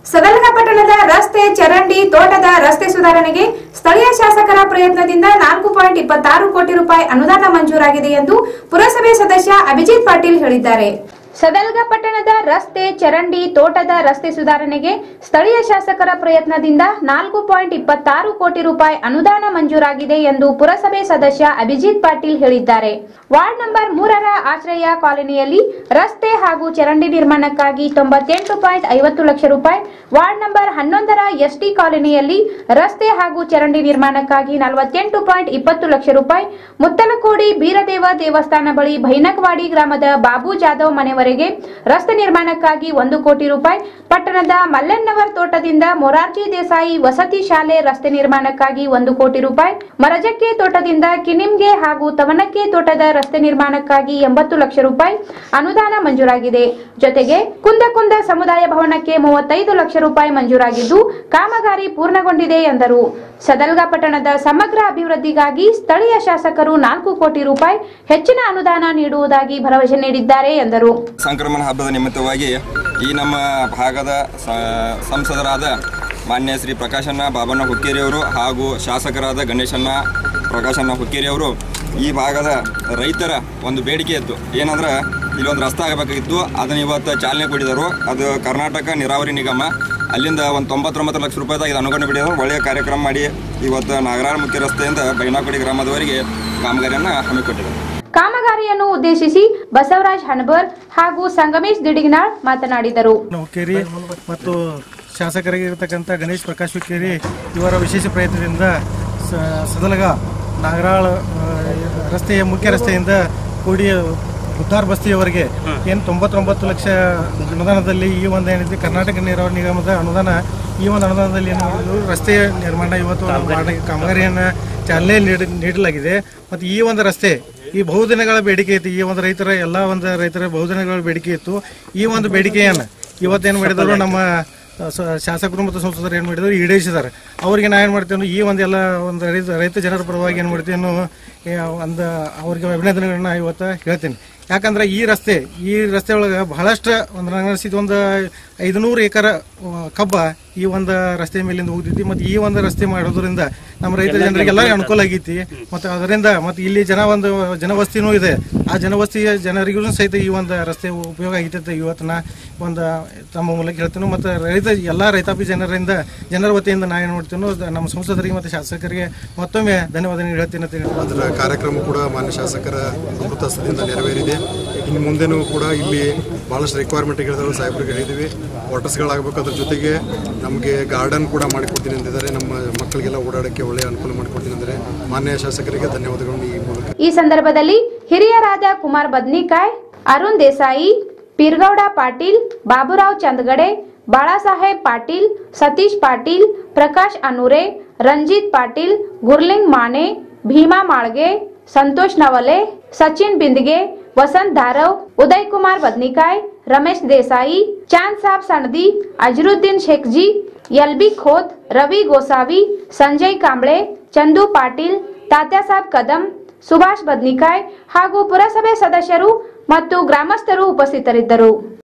ಸದಲಗ ಪಟ್ಟಣದ ರಸ್ತೆ ಚರಂಡಿ ತೋಟದ ರಸ್ತೆ ಸುಧಾರಣೆಗೆ ಸ್ಥಳೀಯ ಶಾಸಕರ ಪ್ರಯತ್ನದಿಂದ ನಾಲ್ಕು ಪಾಯಿಂಟ್ ಇಪ್ಪತ್ತಾರು ಕೋಟಿ ರೂಪಾಯಿ ಅನುದಾನ ಮಂಜೂರಾಗಿದೆ ಎಂದು ಪುರಸಭೆ ಸದಸ್ಯ ಅಭಿಜಿತ್ ಪಾಟೀಲ್ ಹೇಳಿದ್ದಾರೆ ಸದಲ್ಗ ಪಟ್ಟಣದ ರಸ್ತೆ ಚರಂಡಿ ತೋಟದ ರಸ್ತೆ ಸುಧಾರಣೆಗೆ ಸ್ಥಳೀಯ ಶಾಸಕರ ಪ್ರಯತ್ನದಿಂದ ನಾಲ್ಕು ಪಾಯಿಂಟ್ ಇಪ್ಪತ್ತಾರು ಕೋಟಿ ರೂಪಾಯಿ ಅನುದಾನ ಮಂಜೂರಾಗಿದೆ ಎಂದು ಪುರಸಭೆ ಸದಸ್ಯ ಅಭಿಜಿತ್ ಪಾಟೀಲ್ ಹೇಳಿದ್ದಾರೆ ವಾರ್ಡ್ ನಂಬರ್ ಮೂರರ ಆಶ್ರಯ ಕಾಲೋನಿಯಲ್ಲಿ ರಸ್ತೆ ಹಾಗೂ ಚರಂಡಿ ನಿರ್ಮಾಣಕ್ಕಾಗಿ ತೊಂಬತ್ತೆಂಟು ಪಾಯಿಂಟ್ ಐವತ್ತು ಲಕ್ಷ ರೂಪಾಯಿ ವಾರ್ಡ್ ನಂಬರ್ ಹನ್ನೊಂದರ ಎಸ್ಟಿ ಕಾಲೋನಿಯಲ್ಲಿ ರಸ್ತೆ ಹಾಗೂ ಚರಂಡಿ ನಿರ್ಮಾಣಕ್ಕಾಗಿ ನಲವತ್ತೆಂಟು ಪಾಯಿಂಟ್ ಇಪ್ಪತ್ತು ಲಕ್ಷ ರೂಪಾಯಿ ಮುತ್ತಲಕೋಡಿ ಬೀರದೇವ ದೇವಸ್ಥಾನ ಬಳಿ ಭೈನಕವಾಡಿ ಗ್ರಾಮದ ಬಾಬು ಜಾಧವ್ ಮನೆವರೆಗೆ ರಸ್ತೆ ನಿರ್ಮಾಣಕ್ಕಾಗಿ ಒಂದು ಕೋಟಿ ರೂಪಾಯಿ ಪಟ್ಟಣದ ಮಲ್ಲೆನ್ನವರ್ ತೋಟದಿಂದ ಮೊರಾರ್ಜಿ ದೇಸಾಯಿ ವಸತಿ ಶಾಲೆ ರಸ್ತೆ ನಿರ್ಮಾಣಕ್ಕಾಗಿ ಒಂದು ಕೋಟಿ ರೂಪಾಯಿ ಮರಜಕ್ಕೆ ತೋಟದಿಂದ ಕಿನಿಮ್ಗೆ ಹಾಗೂ ತವನಕ್ಕೆ ತೋಟದ ರಸ್ತೆ ನಿರ್ಮಾಣಕ್ಕಾಗಿ ಎಂಬತ್ತು ಲಕ್ಷ ರೂಪಾಯಿ ಅನುದಾನ ಮಂಜೂರಾಗಿದೆ ಜೊತೆಗೆ ಕುಂದಕುಂದ ಸಮುದಾಯ ಭವನಕ್ಕೆ ಮೂವತ್ತೈದು ಲಕ್ಷ ರೂಪಾಯಿ ಮಂಜೂರಾಗಿದ್ದು ಕಾಮಗಾರಿ ಪೂರ್ಣಗೊಂಡಿದೆ ಎಂದರು ಸದಲ್ಗ ಪಟ್ಟಣದ ಸಮಗ್ರ ಅಭಿವೃದ್ಧಿಗಾಗಿ ಸ್ಥಳೀಯ ಶಾಸಕರು ನಾಲ್ಕು ಕೋಟಿ ರೂಪಾಯಿ ಹೆಚ್ಚಿನ ಅನುದಾನ ನೀಡುವುದಾಗಿ ಭರವಸೆ ನೀಡಿದ್ದಾರೆ ಎಂದರು ಸಂಕ್ರಮಣ ಹಬ್ಬದ ನಿಮಿತ್ತವಾಗಿ ಈ ನಮ್ಮ ಭಾಗದ ಸ- ಸಂಸದರಾದ ಮಾನ್ಯ ಶ್ರೀ ಪ್ರಕಾಶಣ್ಣ ಬಾಬಣ್ಣ ಹುಕ್ಕೇರಿಯವರು ಹಾಗೂ ಶಾಸಕರಾದ ಗಣೇಶಣ್ಣ ಪ್ರಕಾಶಣ್ಣ ಹುಕ್ಕೇರಿಯವರು ಈ ಭಾಗದ ರೈತರ ಒಂದು ಬೇಡಿಕೆ ಇತ್ತು ಏನಂದ್ರೆ ಇಲ್ಲೊಂದು ರಸ್ತೆ ಆಗಬೇಕಾಗಿತ್ತು ಅದನ್ನು ಇವತ್ತು ಚಾಲನೆ ಕೊಟ್ಟಿದ್ದರು ಅದು ಕರ್ನಾಟಕ ನೀರಾವರಿ ನಿಗಮ ಅಲ್ಲಿಂದ ಒಂದು ತೊಂಬತ್ತೊಂಬತ್ತು ಲಕ್ಷ ರೂಪಾಯಿದಾಗ ಇದು ಅನುದಾನ ಬಿಟ್ಟಿದ್ರು ಒಳ್ಳೆಯ ಕಾರ್ಯಕ್ರಮ ಮಾಡಿ ಇವತ್ತು ನಾಗರಾಳ ಮುಖ್ಯ ರಸ್ತೆಯಿಂದ ಬೈನಾಕೋಡಿ ಗ್ರಾಮದವರೆಗೆ ಕಾಮಗಾರಿಯನ್ನು ಹಮ್ಮಿಕೊಟ್ಟಿದ್ದಾರೆ ಕಾಮಗಾರಿಯನ್ನು ಉದ್ದೇಶಿಸಿ ಬಸವರಾಜ್ ಹಣಬರ್ ಹಾಗೂ ಸಂಗಮೇಶ್ ದಿಡಿಗನಾಳ್ ಮಾತನಾಡಿದರು ಹುಕ್ಕೇರಿ ಮತ್ತು ಶಾಸಕರಾಗಿರ್ತಕ್ಕಂಥ ಗಣೇಶ್ ಪ್ರಕಾಶ್ ಹುಕ್ಕೇರಿ ಇವರ ವಿಶೇಷ ಪ್ರಯತ್ನದಿಂದ ಸ- ಸದಲಗ ನಾಗರಾಳ ಆ, ರಸ್ತೆಯ ಮುಖ್ಯ ರಸ್ತೆಯಿಂದ ಕೂಡಿ ಉದ್ದಾರ್ ಬಸ್ತಿಯವರೆಗೆ ಏನು ತೊಂಬತ್ತೊಂಬತ್ತು ಲಕ್ಷ ಅನುದಾನದಲ್ಲಿ ಈ ಒಂದು ಏನಿದೆ ಕರ್ನಾಟಕ ನೀರಾವರಿ ನಿಗಮದ ಅನುದಾನ ಈ ಒಂದು ಅನುದಾನದಲ್ಲಿ ಏನು ಮಾಡಿದ್ರು ರಸ್ತೆ ನಿರ್ಮಾಣ ಇವತ್ತು ಮಾಡಿ ಕಾಮಗಾರಿಯನ್ನು ಚಾಲನೆ ನೀಡಿ ನೀಡಲಾಗಿದೆ ಮತ್ತು ಈ ಒಂದು ರಸ್ತೆ ಈ ಬಹುದಿನಗಳ ಬೇಡಿಕೆ ಇತ್ತು ಈ ಒಂದು ರೈತರ ಎಲ್ಲ ಒಂದು ರೈತರ ಬಹುದಿನಗಳ ಬೇಡಿಕೆ ಇತ್ತು ಈ ಒಂದು ಬೇಡಿಕೆಯನ್ನು ಇವತ್ತೇನು ಮಾಡಿದ್ರು ನಮ್ಮ ಸ- ಶಾಸಕರು ಮತ್ತು ಸಂಸದರು ಏನು ಮಾಡಿದ್ರು ಈಡೇರಿಸಿದ್ದಾರೆ ಅವ್ರಿಗೆ ನಾ ಏನು ಮಾಡ್ತೇವೆ ಈ ಒಂದು ಎಲ್ಲ ಒಂದು ರೈತ ರೈತ ಜನರ ಪರವಾಗಿ ಏನು ಮಾಡ್ತೇನೆ ಒಂದು ಅವ್ರಿಗೆ ಅಭಿನಂದನೆಗಳನ್ನ ಇವತ್ತು ಹೇಳ್ತೀನಿ ಯಾಕಂದ್ರೆ ಈ ರಸ್ತೆ ಈ ರಸ್ತೆ ಒಳಗೆ ಬಹಳಷ್ಟು ಒಂದು ನನಗೆ ಅನಿಸಿದ ಒಂದು ಐದುನೂರು ಎಕರ ಆ, ಕಬ್ಬ ಈ ಒಂದು ರಸ್ತೆ ಮೇಲಿಂದ ಹೋಗ್ತೈತಿ ಮತ್ತು ಈ ಒಂದು ರಸ್ತೆ ಮಾಡೋದ್ರಿಂದ ನಮ್ಮ ರೈತ ಜನರಿಗೆಲ್ಲ ಅನುಕೂಲ ಆಗೈತಿ ಮತ್ತು ಅದರಿಂದ ಮತ್ತು ಇಲ್ಲಿ ಜನ ಒಂದು ಜನವಸ್ತಿನೂ ಇದೆ ಆ ಜನವಸ್ತಿಯ ಜನರಿಗೂ ಸಹಿತ ಈ ಒಂದು ರಸ್ತೆ ಉಪಯೋಗ ಆಗೈತೆ ಇವತ್ತಿನ ಒಂದು ತಮ್ಮ ಮೂಲಕ ಹೇಳ್ತೀನಿ ಮತ್ತು ರೈತ ಎಲ್ಲ ರೈತಾಪಿ ಜನರಿಂದ ಜನರ ವತಿಯಿಂದ ನಾ ಏನು ಮಾಡ್ತೀನೋ ಅದು ನಮ್ಮ ಸಂಸದರಿಗೆ ಮತ್ತು ಶಾಸಕರಿಗೆ ಮತ್ತೊಮ್ಮೆ ಧನ್ಯವಾದ ಹೇಳ್ತೀನಿ ಅಂತ ಹೇಳಿ ಅದರ ಕಾರ್ಯಕ್ರಮ ಕೂಡ ಮಾನ್ಯ ಶಾಸಕರ ಅಮೃತಸ್ಥದಿಂದ ನೆರವೇರಿದೆ ಇನ್ನು ಮುಂದೆನೂ ಕೂಡ ಇಲ್ಲಿ ಭಾಳಷ್ಟು ರಿಕ್ವೈರ್ಮೆಂಟ್ಗಳಿದಾವೆ ಸಾಹೇಬ್ರಿಗೆ ಹೇಳಿದ್ದೀವಿ ಕ್ವಾರ್ಟರ್ಸ್ಗಳಾಗಬೇಕು ಅದ್ರ ಜೊತೆಗೆ ನಮಗೆ ಗಾರ್ಡನ್ ಕೂಡ ಮಾಡಿಕೊಡ್ತೀನಿ ಅಂತಿದ್ದಾರೆ ನಮ್ಮ ಮಕ್ಕಳಿಗೆಲ್ಲ ಓಡಾಡೋಕ್ಕೆ ಒಳ್ಳೆಯ ಅನುಕೂಲ ಮಾಡಿಕೊಡ್ತೀನಿ ಅಂದರೆ ಮಾನ್ಯ ಶಾಸಕರಿಗೆ ಧನ್ಯವಾದಗಳನ್ನು ಈ ಮೂಲಕ ಈ ಸಂದರ್ಭದಲ್ಲಿ ಹಿರಿಯರಾದ ಕುಮಾರ್ ಬದ್ನಿಕಾಯ್ ಅರುಣ್ ದೇಸಾಯಿ ಪೀರ್ಗೌಡ ಪಾಟೀಲ್ ಬಾಬುರಾವ್ ಚಂದಗಡೆ ಬಾಳಾಸಾಹೇಬ್ ಪಾಟೀಲ್ ಸತೀಶ್ ಪಾಟೀಲ್ ಪ್ರಕಾಶ್ ಅನೂರೆ ರಂಜಿತ್ ಪಾಟೀಲ್ ಗುರ್ಲಿಂಗ್ ಮಾನೆ ಭೀಮಾ ಮಾಳ್ಗೆ ಸಂತೋಷ್ ನವಲೆ ಸಚಿನ್ ಬಿಂದ್ಗೆ ವಸಂತ್ ಧಾರವ್ ಉದಯ್ ಕುಮಾರ್ ಬದ್ನಿಕಾಯ್ ರಮೇಶ್ ದೇಸಾಯಿ ಚಾಂದ್ ಸಾಬ್ ಸಣದಿ ಅಜರುದ್ದೀನ್ ಶೇಖ್ಜಿ ಎಲ್ಬಿ ಖೋತ್ ರವಿ ಗೋಸಾವಿ ಸಂಜಯ್ ಕಾಂಬ್ಳೆ ಚಂದು ಪಾಟೀಲ್ ತಾತ್ಯಾಸಾಬ್ ಕದಂ ಸುಭಾಷ್ ಬದ್ನಿಕಾಯ್ ಹಾಗೂ ಪುರಸಭೆ ಸದಸ್ಯರು ಮತ್ತು ಗ್ರಾಮಸ್ಥರು ಉಪಸ್ಥಿತರಿದ್ದರು